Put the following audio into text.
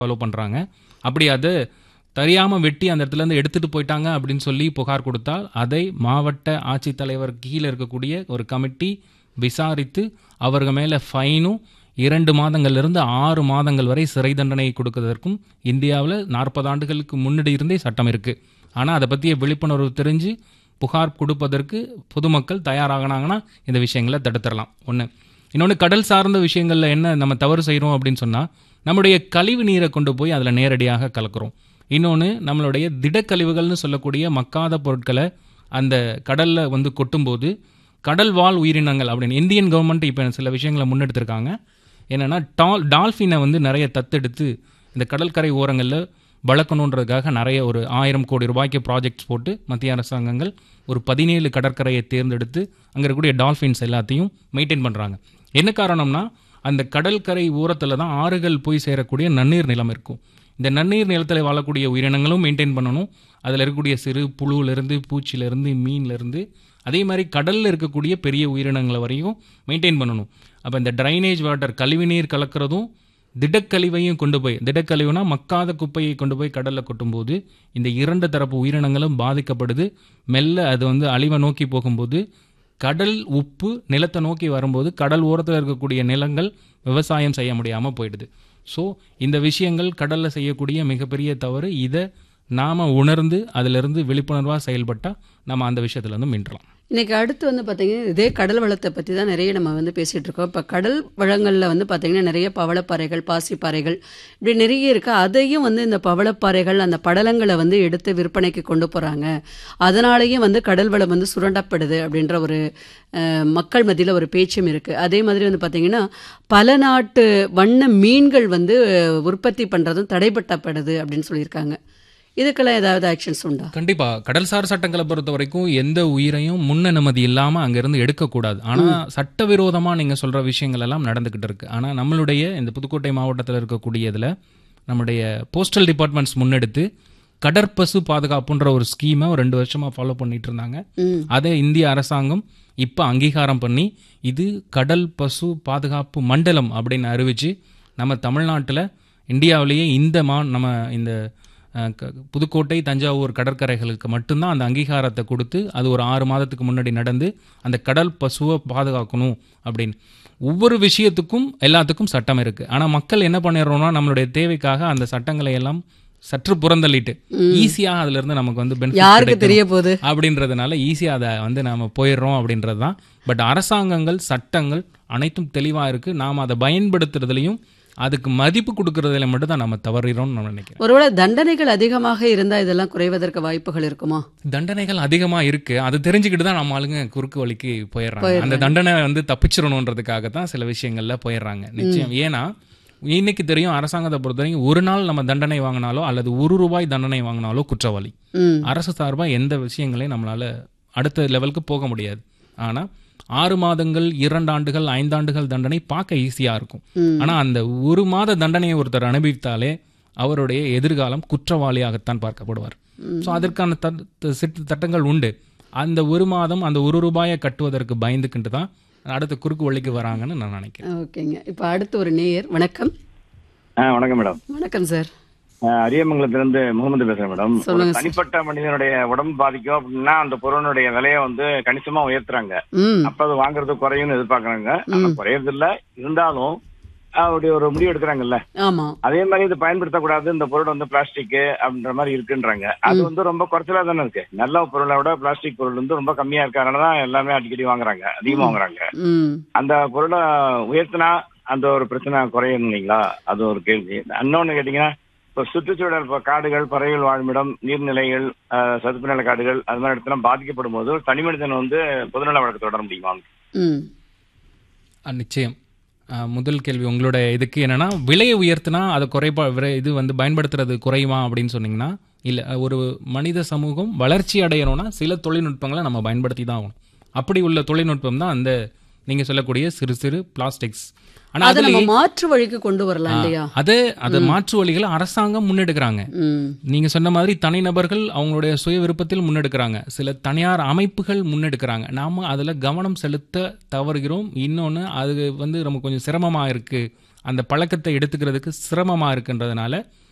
Follow பண்ணுறாங்க அப்படி அது தெரியாமல் வெட்டி அந்த இடத்துல இருந்து எடுத்துட்டு போயிட்டாங்க அப்படின்னு சொல்லி புகார் கொடுத்தால் அதை மாவட்ட ஆட்சித்தலைவர் கீழே இருக்கக்கூடிய ஒரு கமிட்டி விசாரித்து அவர்கள் மேலே ஃபைனும் இரண்டு மாதங்கள்லேருந்து ஆறு மாதங்கள் வரை சிறை தண்டனை கொடுக்கறதற்கும் இந்தியாவில் நாற்பது ஆண்டுகளுக்கு முன்னாடி இருந்தே சட்டம் இருக்குது ஆனால் அதை பற்றிய விழிப்புணர்வு தெரிஞ்சு புகார் கொடுப்பதற்கு பொதுமக்கள் தயாராகினாங்கன்னா இந்த விஷயங்களை தடுத்துடலாம் ஒன்று இன்னொன்று கடல் சார்ந்த விஷயங்களில் என்ன நம்ம தவறு செய்கிறோம் அப்படின்னு சொன்னால் நம்முடைய கழிவு நீரை கொண்டு போய் அதில் நேரடியாக கலக்கிறோம் இன்னொன்று நம்மளுடைய திடக்கழிவுகள்னு சொல்லக்கூடிய மக்காத பொருட்களை அந்த கடலில் வந்து கொட்டும்போது கடல் வாழ் உயிரினங்கள் அப்படின்னு இந்தியன் கவர்மெண்ட் இப்போ சில விஷயங்களை முன்னெடுத்திருக்காங்க என்னென்னா டால் டால்ஃபினை வந்து நிறைய தத்தெடுத்து இந்த கடற்கரை ஓரங்களில் வளர்க்கணுன்றதுக்காக நிறைய ஒரு ஆயிரம் கோடி ரூபாய்க்கு ப்ராஜெக்ட்ஸ் போட்டு மத்திய அரசாங்கங்கள் ஒரு பதினேழு கடற்கரையை தேர்ந்தெடுத்து அங்கே இருக்கக்கூடிய டால்ஃபின்ஸ் எல்லாத்தையும் மெயின்டைன் பண்ணுறாங்க என்ன காரணம்னா அந்த கடற்கரை ஓரத்தில் தான் ஆறுகள் போய் சேரக்கூடிய நன்னீர் நிலம் இருக்கும் இந்த நன்னீர் நிலத்தில் வாழக்கூடிய உயிரினங்களும் மெயின்டைன் பண்ணணும் அதில் இருக்கக்கூடிய சிறு புழுவிலிருந்து பூச்சியிலேருந்து மீன்லேருந்து அதே மாதிரி கடலில் இருக்கக்கூடிய பெரிய உயிரினங்களை வரையும் மெயின்டைன் பண்ணணும் அப்போ இந்த ட்ரைனேஜ் வாட்டர் கழிவுநீர் கலக்கிறதும் திடக்கழிவையும் கொண்டு போய் திடக்கழிவுனா மக்காத குப்பையை கொண்டு போய் கடலில் கொட்டும்போது இந்த இரண்டு தரப்பு உயிரினங்களும் பாதிக்கப்படுது மெல்ல அது வந்து அழிவை நோக்கி போகும்போது கடல் உப்பு நிலத்தை நோக்கி வரும்போது கடல் ஓரத்தில் இருக்கக்கூடிய நிலங்கள் விவசாயம் செய்ய முடியாமல் போயிடுது ஸோ இந்த விஷயங்கள் கடலில் செய்யக்கூடிய மிகப்பெரிய தவறு இதை நாம் உணர்ந்து அதிலிருந்து விழிப்புணர்வாக செயல்பட்டால் நம்ம அந்த விஷயத்துலேருந்து மீண்டலாம் இன்னைக்கு அடுத்து வந்து பார்த்தீங்கன்னா இதே கடல் வளத்தை பற்றி தான் நிறைய நம்ம வந்து பேசிகிட்டு இருக்கோம் இப்போ கடல் வளங்களில் வந்து பார்த்தீங்கன்னா நிறைய பவளப்பாறைகள் பாசிப்பாறைகள் இப்படி நிறைய இருக்குது அதையும் வந்து இந்த பவளப்பாறைகள் அந்த படலங்களை வந்து எடுத்து விற்பனைக்கு கொண்டு போகிறாங்க அதனாலேயும் வந்து கடல் வளம் வந்து சுரண்டப்படுது அப்படின்ற ஒரு அஹ், மக்கள் மத்தியில் ஒரு பேச்சும் இருக்குது அதே மாதிரி வந்து பார்த்தீங்கன்னா பல நாட்டு வண்ண மீன்கள் வந்து அஹ், உற்பத்தி பண்ணுறதும் தடைப்பட்டப்படுது அப்படின்னு சொல்லியிருக்காங்க இதுக்கெல்லாம் ஏதாவது ஆக்ஷன்ஸ் உண்டா கண்டிப்பா கடல்சார் சட்டங்களை பொறுத்த வரைக்கும் எந்த உயிரையும் முன் அனுமதி இல்லாம அங்கிருந்து எடுக்கக்கூடாது ஆனா சட்டவிரோதமா நீங்க சொல்ற விஷயங்கள் எல்லாம் நடந்துகிட்டு இருக்கு ஆனா நம்மளுடைய இந்த புதுக்கோட்டை மாவட்டத்தில் இருக்கக்கூடியதுல நம்முடைய போஸ்டல் டிபார்ட்மெண்ட்ஸ் முன்னெடுத்து கடற்பசு பாதுகாப்புன்ற ஒரு ஸ்கீமை ஒரு ரெண்டு வருஷமா ஃபாலோ பண்ணிட்டு இருந்தாங்க ம் அதை இந்திய அரசாங்கம் இப்போ அங்கீகாரம் பண்ணி இது கடல் பசு பாதுகாப்பு மண்டலம் அப்படின்னு அறிவிச்சு நம்ம தமிழ்நாட்டில் இந்தியாவிலேயே இந்த மா நம்ம இந்த அஹ், க- புதுக்கோட்டை தஞ்சாவூர் கடற்கரைகளுக்கு மட்டும்தான் அந்த அங்கீகாரத்தை கொடுத்து அது ஒரு ஆறு மாதத்துக்கு முன்னாடி நடந்து அந்த கடல் பசுவை பாதுகாக்கணும் அப்படின்னு ஒவ்வொரு விஷயத்துக்கும் எல்லாத்துக்கும் சட்டம் இருக்கு ஆனா மக்கள் என்ன பண்ணிடுறோம்னா நம்மளுடைய தேவைக்காக அந்த சட்டங்களை எல்லாம் சற்று புறந்தள்ளிட்டு ஈஸியாக அதுல இருந்து நமக்கு வந்து benefit யாருக்கு கிடைக்கணும். தெரிய போகுது அப்படின்றதுனால ஈஸியாக அதை வந்து நாம போயிடுறோம் அப்படின்றது தான் பட் அரசாங்கங்கள் சட்டங்கள் அனைத்தும் தெளிவாக இருக்குது நாம் அதை பயன்படுத்துறதுலையும் அதுக்கு மதிப்பு கொடுக்கறதுல மட்டும் தான் நம்ம தவறிறோம்னு நான் நினைக்கிறேன் ஒருவேளை தண்டனைகள் அதிகமாக இருந்தா இதெல்லாம் குறைவதற்கு வாய்ப்புகள் இருக்குமா தண்டனைகள் அதிகமாக இருக்கு அது தெரிஞ்சுக்கிட்டு தான் நம்ம ஆளுங்க குறுக்கு வழிக்கு போயிடுறாங்க அந்த தண்டனை வந்து தப்பிச்சிடணுன்றதுக்காக தான் சில விஷயங்கள்ல போயிடுறாங்க நிச்சயம் ஏன்னா இன்னைக்கு தெரியும் அரசாங்கத்தை பொறுத்த வரைக்கும் ஒரு நாள் நம்ம தண்டனை வாங்கினாலோ அல்லது ஒரு ரூபாய் தண்டனை வாங்கினாலோ குற்றவாளி ம் அரசு சார்பாக எந்த விஷயங்களையும் நம்மளால அடுத்த லெவலுக்கு போக முடியாது ஆனா ஆறு மாதங்கள் இரண்டு ஆண்டுகள் ஐந்தாண்டுகள் தண்டனை பார்க்க ஈஸியா இருக்கும் ஆனா அந்த ஒரு மாத தண்டனையை ஒருத்தர் அனுபவித்தாலே அவருடைய எதிர்காலம் குற்றவாளியாகத்தான் பார்க்கப்படுவார் ஸோ அதற்கான தட்- த- சிட்ட சட்டங்கள் உண்டு அந்த ஒரு மாதம் அந்த ஒரு ரூபாயை கட்டுவதற்கு பயந்துக்கிட்டு தான் அடுத்த குறுக்கு வழிக்கு வராங்கன்னு நான் நினைக்கிறேன் ஓகேங்க இப்போ அடுத்து ஒரு நேயர் வணக்கம் ஆ வணக்கம் மேடம் வணக்கம் சார் ஆ, அரியமங்கலத்திலிருந்து முகமது பேசுறேன் மேடம் ஒரு சொல்லுங்க சார். தனிப்பட்ட மனிதனுடைய உடம்பு பாதிக்கும் அப்படின்னா அந்த பொருளுடைய விலையை வந்து கணிசமா உயர்த்துறாங்க ம் அப்ப அது வாங்குறது குறையும்னு எதிர்பார்க்கறாங்க ஆனா குறையறது இல்ல இருந்தாலும் அப்படி ஒரு முடிவு எடுக்கிறாங்கல்ல ஆமா அதே மாதிரி இது பயன்படுத்தக்கூடாது இந்த பொருள் வந்து பிளாஸ்டிக் அப்படின்ற மாதிரி இருக்குன்றாங்க அது வந்து ரொம்ப குறைச்சலா தானே இருக்கு நல்ல பொருளை விட பிளாஸ்டிக் பொருள் வந்து ரொம்ப கம்மியா இருக்கறனால தான் எல்லாமே அடிக்கடி வாங்குறாங்க அதிகமா வாங்குறாங்க ம் அந்த பொருளை உயர்த்தினா அந்த ஒரு பிரச்சனை குறையும் இல்லைங்களா அது ஒரு கேள்வி இன்னொன்னு கேட்டீங்கன்னா இப்போ சுற்றுச்சூழல் இப்போ காடுகள் பறவைகள் வாழுமிடம் நீர்நிலைகள் அஹ், சதுப்பு நில காடுகள் அது மாதிரி இடத்துல பாதிக்கப்படும் போது ஒரு தனி மனிதன் வந்து பொதுநல வழக்கு தொடர முடியுமா ம் அஹ் நிச்சயம் அஹ் முதல் கேள்வி உங்களோட இதுக்கு என்னன்னா விலையை உயர்த்தினா அதை குறைபா விரை- இது வந்து பயன்படுத்துறது குறையுமா அப்படின்னு சொன்னீங்கன்னா இல்லை ஒரு மனித சமூகம் வளர்ச்சி அடையணும்னா சில தொழில்நுட்பங்களை நம்ம பயன்படுத்தி தான் ஆகணும் அப்படி உள்ள தொழில்நுட்பம் தான் அந்த நீங்கள் சொல்லக்கூடிய சிறு சிறு பிளாஸ்டிக்ஸ் ஆனால் அதை நம்ம அதில் மாற்று வழிக்கு கொண்டு வரலாம் இல்லையா அதை அதை மாற்று வழிகளை அரசாங்கம் முன்னெடுக்கிறாங்க ம் நீங்க சொன்ன மாதிரி தனிநபர்கள் அவங்களுடைய சுய விருப்பத்தில் முன்னெடுக்கிறாங்க சில தனியார் அமைப்புகள் முன்னெடுக்கிறாங்க நாம அதுல கவனம் செலுத்த தவறுகிறோம் இன்னொன்னு அது வந்து நமக்கு கொஞ்சம் சிரமமா இருக்கு அந்த பழக்கத்தை எடுத்துக்கிறதுக்கு சிரமமாக இருக்குன்றதுனால